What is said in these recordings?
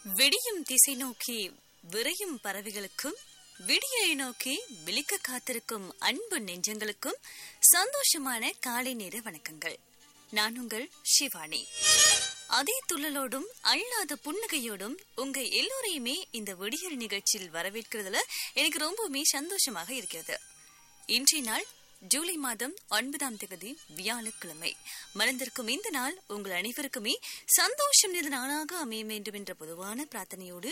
விடியும் திசை நோக்கி விரையும் பறவைகளுக்கும் விடியை நோக்கி விழிக்க காத்திருக்கும் அன்பு நெஞ்சங்களுக்கும் சந்தோஷமான காலை நேர வணக்கங்கள் நான் உங்கள் சிவானி அதே துள்ளலோடும் அள்ளாத புன்னகையோடும் உங்க எல்லோரையுமே இந்த விடியல் நிகழ்ச்சியில் வரவேற்கிறதுல எனக்கு ரொம்பவுமே சந்தோஷமாக இருக்கிறது இன்றைய நாள் ஜூலை மாதம் ஒன்பதாம் தேதி வியாழக்கிழமை மலர்ந்திருக்கும் இந்த நாள் உங்கள் அனைவருக்குமே சந்தோஷம் நிறைந்த நாளாக அமைய வேண்டும் என்ற பொதுவான பிரார்த்தனையோடு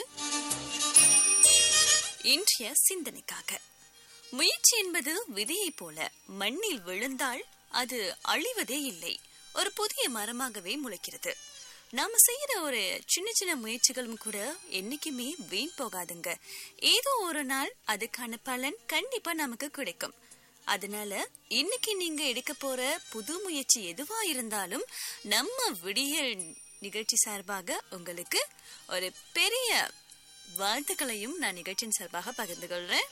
இன்றைய சிந்தனைக்காக முயற்சி என்பது விதையைப் போல மண்ணில் விழுந்தால் அது அழிவதே இல்லை ஒரு புதிய மரமாகவே முளைக்கிறது நாம செய்யற ஒரு சின்ன சின்ன முயற்சிகளும் கூட என்னைக்குமே வீண் போகாதுங்க ஏதோ ஒரு நாள் அதுக்கான பலன் கண்டிப்பா நமக்கு கிடைக்கும் அதனால இன்னைக்கு நீங்க எடுக்க போற புது முயற்சி எதுவா இருந்தாலும் நம்ம விடியல் நிகழ்ச்சி சார்பாக உங்களுக்கு ஒரு பெரிய வாழ்த்துக்களையும் நான் நிகழ்ச்சியின் சார்பாக பகிர்ந்து கொள்றேன்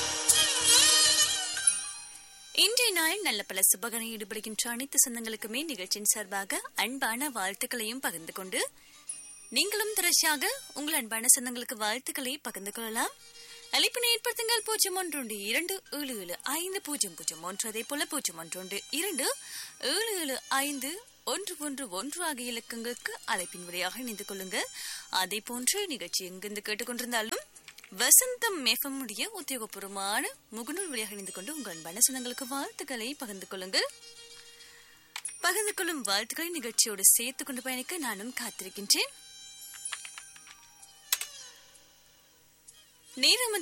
இன்றைய நாள் நல்ல பல சுபகனை ஈடுபடுகின்ற அனைத்து சொந்தங்களுக்குமே நிகழ்ச்சியின் சார்பாக அன்பான வாழ்த்துக்களையும் பகிர்ந்து கொண்டு நீங்களும் தொடர்ச்சியாக உங்கள் அன்பான சொந்தங்களுக்கு வாழ்த்துக்களை பகிர்ந்து கொள்ளலாம் அழைப்பினை ஏற்படுத்துங்கள் பூஜ்ஜியம் ஒன்று ஒன்று இரண்டு ஏழு ஏழு ஐந்து பூஜ்ஜியம் பூஜ்ஜியம் ஒன்று அதே போல பூஜ்ஜியம் ஒன்று ஒன்று இரண்டு ஏழு ஏழு ஐந்து ஒன்று ஒன்று ஒன்று ஆகிய இலக்கங்களுக்கு அழைப்பின் வழியாக இணைந்து கொள்ளுங்க அதே போன்று நிகழ்ச்சி எங்கிருந்து கேட்டுக்கொண்டிருந்தாலும் வசந்தம் எஃப்எம் உடைய உத்தியோகபூர்வமான முகநூல் வழியாக இணைந்து கொண்டு உங்கள் அன்பான சொந்தங்களுக்கு வாழ்த்துக்களை பகிர்ந்து கொள்ளுங்கள் பகிர்ந்து கொள்ளும் வாழ்த்துக்களை நிகழ்ச்சியோடு சேர்த்து கொண்டு பயணிக்க நானும் காத்திருக்கின்றேன் நேரம்